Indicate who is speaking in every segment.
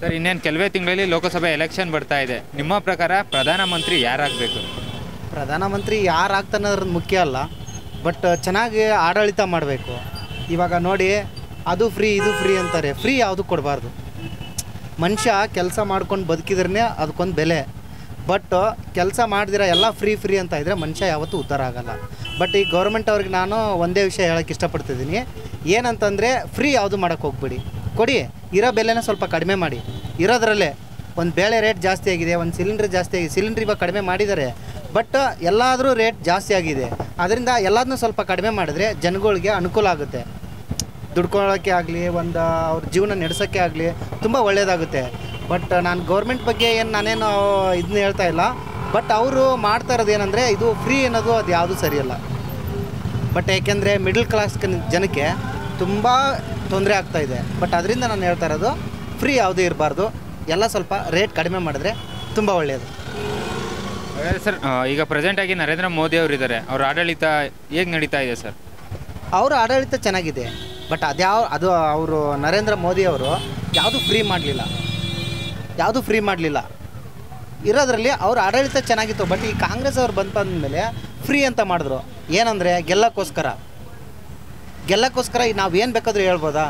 Speaker 1: sir ಇನ್ನೇನು ಕೆಲವೇ ತಿಂಗಳಲ್ಲಿ ಲೋಕಸಭೆ ಎಲೆಕ್ಷನ್ ಬರ್ತಾ ಇದೆ ನಿಮ್ಮ ಪ್ರಕಾರ ಪ್ರಧಾನಮಂತ್ರಿ ಯಾರಾಗಬೇಕು
Speaker 2: ಪ್ರಧಾನಮಂತ್ರಿ ಯಾರು ಆಗ್ತಾನೆ ಅನ್ನೋದು ಮುಖ್ಯ ಅಲ್ಲ ಬಟ್ ಚೆನ್ನಾಗಿ ಆಡಳಿತ ಮಾಡಬೇಕು ಇವಾಗ ನೋಡಿ ಅದು ಫ್ರೀ ಇದು ಫ್ರೀ ಅಂತಾರೆ ಫ್ರೀ ಯಾವುದು ಕೊಡಬಾರ್ದು ಮನುಷ್ಯ ಕೆಲಸ ಮಾಡ್ಕೊಂಡು ಬದುಕಿದ್ರೇ ಅದಕ್ಕೊಂದು ಬೆಲೆ ಬಟ್ ಕೆಲಸ ಮಾಡಿದಿರ ಎಲ್ಲ ಫ್ರೀ ಫ್ರೀ ಅಂತ ಇದ್ದರೆ ಮನುಷ್ಯ ಯಾವತ್ತೂ ಉದ್ಧಾರ ಆಗಲ್ಲ ಬಟ್ ಈ ಗೌರ್ಮೆಂಟ್ ಅವ್ರಿಗೆ ನಾನು ಒಂದೇ ವಿಷಯ ಹೇಳೋಕ್ಕೆ ಇಷ್ಟಪಡ್ತಿದ್ದೀನಿ ಏನಂತಂದರೆ ಫ್ರೀ ಯಾವುದು ಮಾಡೋಕ್ಕೆ ಹೋಗ್ಬೇಡಿ ಕೊಡಿ ಇರೋ ಬೆಲೆನ ಸ್ವಲ್ಪ ಕಡಿಮೆ ಮಾಡಿ ಇರೋದ್ರಲ್ಲೇ ಒಂದು ಬೇಳೆ ರೇಟ್ ಜಾಸ್ತಿ ಆಗಿದೆ ಒಂದು ಸಿಲಿಂಡ್ರ್ ಜಾಸ್ತಿ ಆಗಿದೆ ಸಿಲಿಂಡ್ರ್ ಇವಾಗ ಕಡಿಮೆ ಮಾಡಿದ್ದಾರೆ ಬಟ್ ಎಲ್ಲಾದರೂ ರೇಟ್ ಜಾಸ್ತಿ ಆಗಿದೆ ಅದರಿಂದ ಎಲ್ಲದನ್ನೂ ಸ್ವಲ್ಪ ಕಡಿಮೆ ಮಾಡಿದ್ರೆ ಜನಗಳಿಗೆ ಅನುಕೂಲ ಆಗುತ್ತೆ ದುಡ್ಕೊಳ್ಳೋಕ್ಕೆ ಆಗಲಿ ಒಂದು ಅವ್ರ ಜೀವನ ನಡೆಸೋಕ್ಕೆ ಆಗಲಿ ತುಂಬ ಒಳ್ಳೆಯದಾಗುತ್ತೆ ಬಟ್ ನಾನು ಗೌರ್ಮೆಂಟ್ ಬಗ್ಗೆ ಏನು ನಾನೇನು ಇದನ್ನ ಹೇಳ್ತಾ ಇಲ್ಲ ಬಟ್ ಅವರು ಮಾಡ್ತಾ ಇರೋದು ಏನಂದರೆ ಇದು ಫ್ರೀ ಅನ್ನೋದು ಅದು ಯಾವುದೂ ಸರಿಯಲ್ಲ ಬಟ್ ಏಕೆಂದರೆ ಮಿಡಲ್ ಕ್ಲಾಸ್ ಜನಕ್ಕೆ ತುಂಬ ತೊಂದರೆ ಆಗ್ತಾ ಇದೆ ಬಟ್ ಅದರಿಂದ ನಾನು ಹೇಳ್ತಾ ಇರೋದು ಫ್ರೀ ಯಾವುದೂ ಇರಬಾರ್ದು ಎಲ್ಲ ಸ್ವಲ್ಪ ರೇಟ್ ಕಡಿಮೆ ಮಾಡಿದ್ರೆ ತುಂಬ ಒಳ್ಳೆಯದು
Speaker 1: ಹಾಗಾದ್ರೆ ಸರ್ ಆ, ಈಗ ಪ್ರೆಸೆಂಟಾಗಿ ನರೇಂದ್ರ ಮೋದಿ ಅವರು ಇದ್ದಾರೆ ಅವ್ರ ಆಡಳಿತ ಹೇಗೆ ನಡೀತಾ ಇದೆ ಸರ್
Speaker 2: ಅವರ ಆಡಳಿತ ಚೆನ್ನಾಗಿದೆ ಬಟ್ ಅದ್ಯಾವ ಅದು ಅವರು ನರೇಂದ್ರ ಮೋದಿ ಅವರು ಯಾವುದು ಫ್ರೀ ಮಾಡಲಿಲ್ಲ ಯಾವುದು ಫ್ರೀ ಮಾಡಲಿಲ್ಲ ಇರೋದ್ರಲ್ಲಿ ಅವ್ರ ಆಡಳಿತ ಚೆನ್ನಾಗಿತ್ತು ಬಟ್ ಈ ಕಾಂಗ್ರೆಸ್ ಅವ್ರು ಬಂದು ಬಂದಮೇಲೆ ಫ್ರೀ ಅಂತ ಮಾಡಿದ್ರು ಏನಂದರೆ ಗೆಲ್ಲಕ್ಕೋಸ್ಕರ ಗೆಲ್ಲಕ್ಕೋಸ್ಕರ ನಾವು ಏನು ಬೇಕಾದರೂ ಹೇಳ್ಬೋದಾ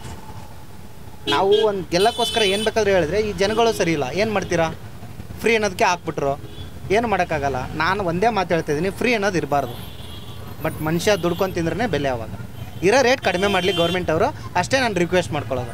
Speaker 2: ನಾವು ಒಂದು ಗೆಲ್ಲಕ್ಕೋಸ್ಕರ ಏನು ಬೇಕಾದರೂ ಹೇಳಿದ್ರೆ ಈ ಜನಗಳು ಸರಿ ಇಲ್ಲ ಏನು ಮಾಡ್ತೀರಾ ಫ್ರೀ ಅನ್ನೋದಕ್ಕೆ ಹಾಕ್ಬಿಟ್ರು ಏನು ಮಾಡೋಕ್ಕಾಗಲ್ಲ ನಾನು ಒಂದೇ ಮಾತು ಹೇಳ್ತಿದ್ದೀನಿ ಫ್ರೀ ಅನ್ನೋದು ಇರಬಾರ್ದು ಬಟ್ ಮನುಷ್ಯ ದುಡ್ಕೊಂಡು ತಿಂದ್ರೇ ಬೆಲೆ ಅವಾಗ ಇರೋ ರೇಟ್ ಕಡಿಮೆ ಮಾಡಲಿ ಗೌರ್ಮೆಂಟ್ ಅವರು ಅಷ್ಟೇ ನಾನು ರಿಕ್ವೆಸ್ಟ್ ಮಾಡ್ಕೊಳ್ಳೋದು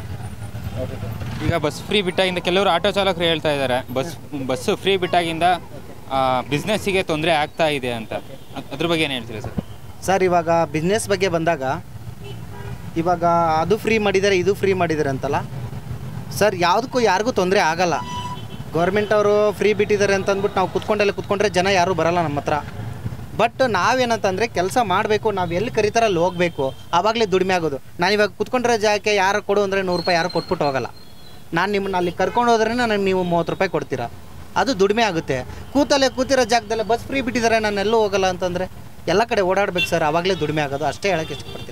Speaker 1: ಈಗ ಬಸ್ ಫ್ರೀ ಬಿಟ್ಟಾಗಿಂದ ಕೆಲವರು ಆಟೋ ಚಾಲಕರು ಹೇಳ್ತಾ ಇದ್ದಾರೆ ಬಸ್ ಬಸ್ಸು ಫ್ರೀ ಬಿಟ್ಟಾಗಿಂದ ಬಿಸ್ನೆಸ್ಸಿಗೆ ತೊಂದರೆ ಆಗ್ತಾ ಇದೆ ಅಂತ ಅದ್- ಅದ್ರ ಬಗ್ಗೆ ಏನು ಹೇಳ್ತೀರಾ ಸರ್
Speaker 2: ಸರ್ ಇವಾಗ ಬಿಸ್ನೆಸ್ ಬಗ್ಗೆ ಬಂದಾಗ ಇವಾಗ ಅದು ಫ್ರೀ ಮಾಡಿದ್ದಾರೆ ಇದು ಫ್ರೀ ಮಾಡಿದ್ದಾರೆ ಅಂತಲ್ಲ ಸರ್ ಯಾವುದಕ್ಕೂ ಯಾರಿಗೂ ತೊಂದರೆ ಆಗಲ್ಲ ಗೌರ್ಮೆಂಟ್ ಅವರು ಫ್ರೀ ಬಿಟ್ಟಿದ್ದಾರೆ ಅಂತ ಅಂದ್ಬಿಟ್ಟು ನಾವು ಕುತ್ಕೊಂಡೆಲ್ಲ ಕುತ್ಕೊಂಡ್ರೆ ಜನ ಯಾರೂ ಬರಲ್ಲ ನಮ್ಮ ಹತ್ರ ಬಟ್ ನಾವೇನಂತಂದರೆ ಕೆಲಸ ಮಾಡಬೇಕು ನಾವು ಎಲ್ಲಿ ಕರೀತಾರ ಅಲ್ಲಿ ಹೋಗಬೇಕು ಆವಾಗಲೇ ದುಡಿಮೆ ಆಗೋದು ನಾನು ಇವಾಗ ಕುತ್ಕೊಂಡ್ರೆ ಜಾಗಕ್ಕೆ ಯಾರು ಕೊಡು ಅಂದರೆ ನೂರು ರೂಪಾಯಿ ಯಾರು ಕೊಟ್ಬಿಟ್ಟು ಹೋಗಲ್ಲ ನಾನು ನಿಮ್ಮನ್ನ ಅಲ್ಲಿ ಕರ್ಕೊಂಡು ಹೋದ್ರೆ ನನಗೆ ನೀವು ಮೂವತ್ತು ರೂಪಾಯಿ ಕೊಡ್ತೀರಾ ಅದು ದುಡಿಮೆ ಆಗುತ್ತೆ ಕೂತಲ್ಲೇ ಕೂತಿರೋ ಜಾಗದಲ್ಲೇ ಬಸ್ ಫ್ರೀ ಬಿಟ್ಟಿದ್ದಾರೆ ನಾನು ಎಲ್ಲೂ ಹೋಗಲ್ಲ ಅಂತಂದರೆ ಎಲ್ಲ ಕಡೆ ಓಡಾಡ್ಬೇಕು ಸರ್ ಆವಾಗಲೇ ದುಡಿಮೆ ಆಗೋದು ಅಷ್ಟೇ ಹೇಳೋಕ್ಕೆ ಇಷ್ಟಪಡ್ತೀನಿ